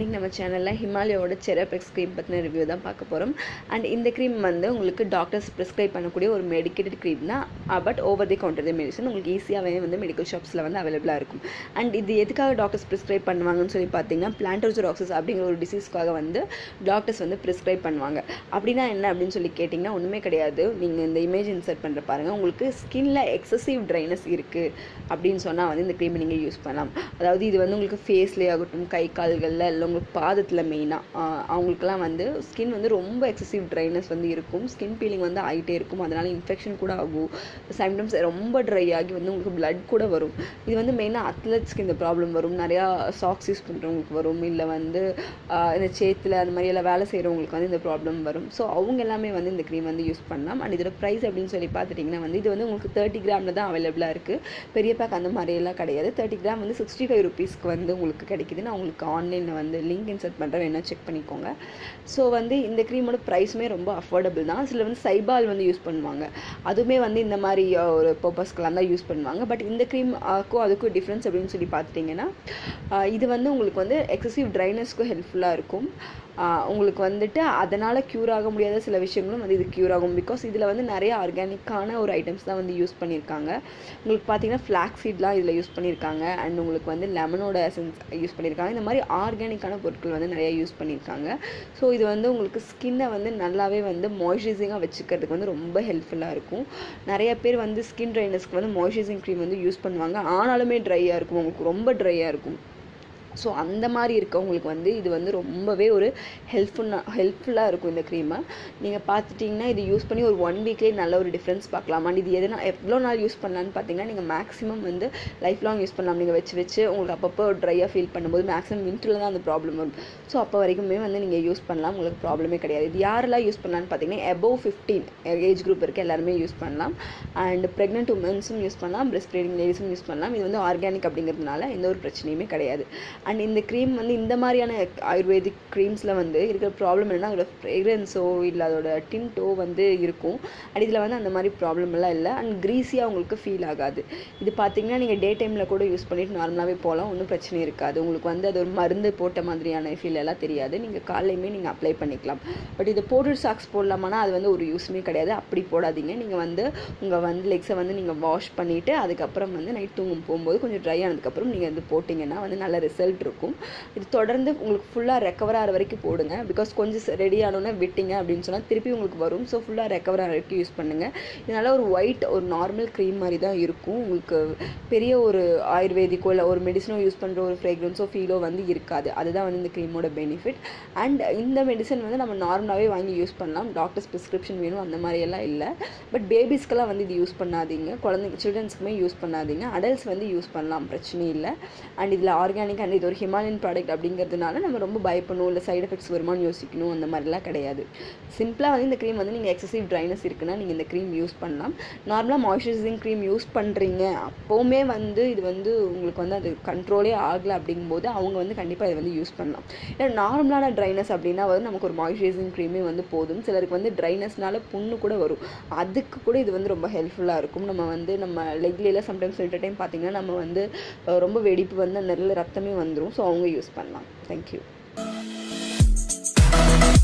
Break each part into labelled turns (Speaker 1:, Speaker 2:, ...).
Speaker 1: இன்றைக்கி நம்ம சேனலில் ஹிமாலயாவோட செரபெக்ஸ் க்ரீம் பற்றின ரிவ்யூ தான் பார்க்க போகிறோம் அண்ட் இந்த க்ரீம் வந்து உங்களுக்கு டாக்டர்ஸ் ப்ரிஸ்கிரைப் பண்ணக்கூடிய ஒரு மெடிக்கேட்டட் க்ரீம் தான் but over the counter medicine உங்களுக்கு ஈஸியாகவே வந்து மெடிக்கல் ஷாப்ஸில் வந்து அவைலபிளாக இருக்கும் அண்ட் இது எதுக்காக டாக்டர்ஸ் ப்ரிஸ்கிரைப் பண்ணுவாங்கன்னு சொல்லி பார்த்தீங்கன்னா பிளான்டோஜராக்சஸ் அப்படிங்கிற ஒரு டிசீஸ்க்காக வந்து டாக்டர்ஸ் வந்து ப்ரிஸ்கிரைப் பண்ணுவாங்க அப்படின்னா என்ன அப்படின்னு சொல்லி கேட்டிங்கன்னா ஒன்றுமே கிடையாது நீங்கள் இந்த இமேஜ் இன்சர்ட் பண்ணுற பாருங்கள் உங்களுக்கு ஸ்கின்ல எக்ஸசிவ் ட்ரைனஸ் இருக்குது அப்படின்னு சொன்னால் வந்து இந்த க்ரீமை நீங்கள் யூஸ் பண்ணலாம் அதாவது இது வந்து உங்களுக்கு ஃபேஸ்லேயே ஆகட்டும் கை கால்களில் இல்லை உங்களுக்கு பாதத்தில் மெயினாக அவங்களுக்குலாம் வந்து ஸ்கின் வந்து ரொம்ப எக்ஸசிவ் ட்ரைனஸ் வந்து இருக்கும் ஸ்கின் பீலிங் வந்து ஆகிட்டே இருக்கும் அதனால் இன்ஃபெக்ஷன் கூட ஆகும் சம்டைம்ஸ் ரொம்ப ட்ரை ஆகி வந்து உங்களுக்கு பிளட் கூட வரும் இது வந்து மெயினாக அத்லட்ஸ்க்கு இந்த ப்ராப்ளம் வரும் நிறையா சாக்ஸ் யூஸ் பண்ணுறவங்களுக்கு வரும் இல்லை வந்து இந்த சேத்தில் அந்த மாதிரி எல்லாம் வேலை செய்கிறவங்களுக்கு வந்து இந்த ப்ராப்ளம் வரும் ஸோ அவங்க எல்லாமே வந்து இந்த க்ரீம் வந்து யூஸ் பண்ணலாம் அண்ட் இதோட ப்ரைஸ் அப்படின்னு சொல்லி பார்த்துட்டிங்கன்னா வந்து இது வந்து உங்களுக்கு தேர்ட்டி கிராமில் தான் அவைலபிளாக இருக்குது பெரிய பேக் அந்த மாதிரியெல்லாம் கிடையாது தேர்ட்டி கிராம் வந்து சிக்ஸ்டி ஃபைவ் ருபீஸ்க்கு வந்து உங்களுக்கு கிடைக்குது நான் உங்களுக்கு ஆன்லைனில் வந்து லிங்க் இன்சர்ட் பண்ணுறேன் வேணால் செக் பண்ணிக்கோங்க ஸோ வந்து இந்த க்ரீமோட ப்ரைஸுமே ரொம்ப அஃபோர்டபுள் தான் சில வந்து சைபால் வந்து யூஸ் பண்ணுவாங்க அதுவுமே வந்து இந்த மாதிரி ஒரு பர்பஸ்க்கெலாம் தான் யூஸ் பண்ணுவாங்க பட் இந்த க்ரீமுக்கும் அதுக்கும் டிஃப்ரென்ஸ் அப்படின்னு சொல்லி பார்த்துட்டிங்கன்னா இது வந்து உங்களுக்கு வந்து எக்ஸசிவ் ட்ரைனஸ்க்கும் ஹெல்ப்ஃபுல்லாக இருக்கும் உங்களுக்கு வந்துட்டு அதனால் க்யூர் ஆக முடியாத சில விஷயங்களும் வந்து இது க்யூர் ஆகும் பிகாஸ் இதில் வந்து நிறைய ஆர்கானிக்கான ஒரு ஐட்டம்ஸ் தான் வந்து யூஸ் பண்ணியிருக்காங்க உங்களுக்கு பார்த்தீங்கன்னா ஃப்ளாக் சீட்லாம் இதில் யூஸ் பண்ணியிருக்காங்க அண்ட் உங்களுக்கு வந்து லெமனோட எசன்ஸ் யூஸ் பண்ணியிருக்காங்க இந்த மாதிரி ஆர்கானிக்கான பொருட்கள் வந்து நிறைய யூஸ் பண்ணியிருக்காங்க ஸோ இது வந்து உங்களுக்கு ஸ்கின்னை வந்து நல்லாவே வந்து மாய்ஸ்சரைசிங்காக வச்சுக்கிறதுக்கு வந்து ரொம்ப ஹெல்ப்ஃபுல்லாக இருக்கும் நிறைய பேர் வந்து ஸ்கின் ட்ரைனஸ்க்கு வந்து மாய்ஸ்சரைசிங் க்ரீம் வந்து யூஸ் பண்ணுவாங்க ஆனாலுமே ட்ரையாக இருக்கும் உங்களுக்கு ரொம்ப ட்ரையாக இருக்கும் ஸோ அந்த மாதிரி இருக்கவங்களுக்கு வந்து இது வந்து ரொம்பவே ஒரு ஹெல்ப்ஃபுல்லாக ஹெல்ப்ஃபுல்லாக இருக்கும் இந்த க்ரீமை நீங்கள் பார்த்துட்டிங்கன்னா இது யூஸ் பண்ணி ஒரு ஒன் வீக்லேயே நல்ல ஒரு டிஃப்ரென்ஸ் பார்க்கலாம் அண்ட் இது எதனா எவ்வளோ நாள் யூஸ் பண்ணலான்னு பார்த்தீங்கன்னா நீங்கள் மேக்ஸிமம் வந்து லைஃப் லாங் யூஸ் பண்ணலாம் நீங்கள் வச்சு வச்சு உங்களுக்கு அப்பப்போ ட்ரையாக ஃபீல் பண்ணும்போது மேக்ஸிமம் வின்டரில் தான் அந்த ப்ராப்ளம் வரும் ஸோ அப்போ வரைக்குமே வந்து நீங்கள் யூஸ் பண்ணலாம் உங்களுக்கு ப்ராப்ளமே கிடையாது இது யாரெல்லாம் யூஸ் பண்ணலான்னு பார்த்தீங்கன்னா எபோவ் ஃபிஃப்டீன் ஏஜ் குரூப் இருக்க எல்லாருமே யூஸ் பண்ணலாம் அண்ட் ப்ரெக்னென்ட் உமன்ஸும் யூஸ் பண்ணலாம் பிரெஸ்ட் ஃபீடிங் லேடிஸும் யூஸ் பண்ணலாம் இது வந்து ஆர்கானிக் அப்படிங்கிறதுனால எந்த ஒரு பிரச்சனையுமே கிடையாது அண்ட் இந்த க்ரீம் வந்து இந்த மாதிரியான ஆயுர்வேதிக் க்ரீம்ஸில் வந்து இருக்கிற ப்ராப்ளம் என்னென்னா அதோட ஃப்ரேக்ரன்ஸோ இல்லை அதோட டின்ட்டோ வந்து இருக்கும் அண்ட் இதில் வந்து அந்த மாதிரி ப்ராப்ளம் எல்லாம் இல்லை அண்ட் க்ரீஸியாக உங்களுக்கு ஃபீல் ஆகாது இது பார்த்தீங்கன்னா நீங்கள் டே டைமில் கூட யூஸ் பண்ணிட்டு நார்மலாகவே போகலாம் ஒன்றும் பிரச்சனை இருக்காது உங்களுக்கு வந்து அது ஒரு மருந்து போட்ட மாதிரியான ஃபீல் எல்லாம் தெரியாது நீங்கள் காலையுமே நீங்கள் அப்ளை பண்ணிக்கலாம் பட் இது பவுடர் சாக்ஸ் போடலாமானா அது வந்து ஒரு யூஸுமே கிடையாது அப்படி போடாதீங்க நீங்கள் வந்து உங்கள் வந்து லெக்ஸை வந்து நீங்கள் வாஷ் பண்ணிவிட்டு அதுக்கப்புறம் வந்து நைட் தூங்கும் போகும்போது கொஞ்சம் ட்ரை ஆனதுக்கப்புறம் நீங்கள் வந்து போட்டிங்கன்னா வந்து நல்ல ரிசல்ட் இருக்கும் இது தொடர்ந்து உங்களுக்கு ஃபுல்லாக ரெக்கவர் ஆகிற வரைக்கும் போடுங்க பிகாஸ் கொஞ்சம் ரெடி ஆனோன்னே விட்டிங்க அப்படின்னு சொன்னால் திருப்பி உங்களுக்கு வரும் ஸோ ஃபுல்லாக ரெக்கவர் ஆகிற வரைக்கும் யூஸ் பண்ணுங்கள் இதனால் ஒரு ஒயிட் ஒரு நார்மல் க்ரீம் மாதிரி தான் இருக்கும் உங்களுக்கு பெரிய ஒரு ஆயுர்வேதிக்கோ இல்லை ஒரு மெடிசனோ யூஸ் பண்ணுற ஒரு ஃப்ரேக்ரன்ஸோ ஃபீலோ வந்து இருக்காது அதுதான் வந்து இந்த க்ரீமோட பெனிஃபிட் அண்ட் இந்த மெடிசன் வந்து நம்ம நார்மலாகவே வாங்கி யூஸ் பண்ணலாம் டாக்டர்ஸ் ப்ரிஸ்கிரிப்ஷன் வேணும் அந்த மாதிரியெல்லாம் இல்லை பட் பேபிஸ்க்கெல்லாம் வந்து இது யூஸ் பண்ணாதீங்க குழந்தைங்க சில்ட்ரன்ஸ்க்குமே யூஸ் பண்ணாதீங்க அடல்ட்ஸ் வந்து யூஸ் பண்ணலாம் பிரச்சனை இல்லை அண்ட் இதில் ஆர்கானிக் அண்ட் இது ஒரு ஹிமாலயன் ப்ராடக்ட் அப்படிங்கிறதுனால நம்ம ரொம்ப பயப்படணும் இல்லை சைடு எஃபெக்ட்ஸ் வருமானு யோசிக்கணும் அந்த மாதிரிலாம் கிடையாது சிம்பிளாக வந்து இந்த க்ரீம் வந்து நீங்கள் எக்ஸசிவ் ட்ரைனஸ் இருக்குன்னா நீங்கள் இந்த க்ரீம் யூஸ் பண்ணலாம் நார்மலாக மாய்ஸ்சரைசிங் க்ரீம் யூஸ் பண்ணுறீங்க அப்போவுமே வந்து இது வந்து உங்களுக்கு வந்து அது கண்ட்ரோலே ஆகலை அப்படிங்கும்போது அவங்க வந்து கண்டிப்பாக இதை வந்து யூஸ் பண்ணலாம் ஏன்னா நார்மலான ட்ரைனஸ் அப்படின்னா வந்து நமக்கு ஒரு மாய்ஸ்சரைசிங் க்ரீமே வந்து போதும் சிலருக்கு வந்து ட்ரைனஸ்னால புண்ணு கூட வரும் அதுக்கு கூட இது வந்து ரொம்ப ஹெல்ப்ஃபுல்லாக இருக்கும் நம்ம வந்து நம்ம லெக்லாம் சம்டைம்ஸ் ரெண்டு டைம் பார்த்திங்கன்னா நம்ம வந்து ரொம்ப வெடிப்பு வந்து நிறைய ரத்தமே வந்துடும் ஸோ அவங்க யூஸ் பண்ணலாம் தேங்க்யூ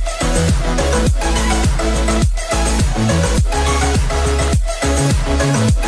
Speaker 2: Thank you.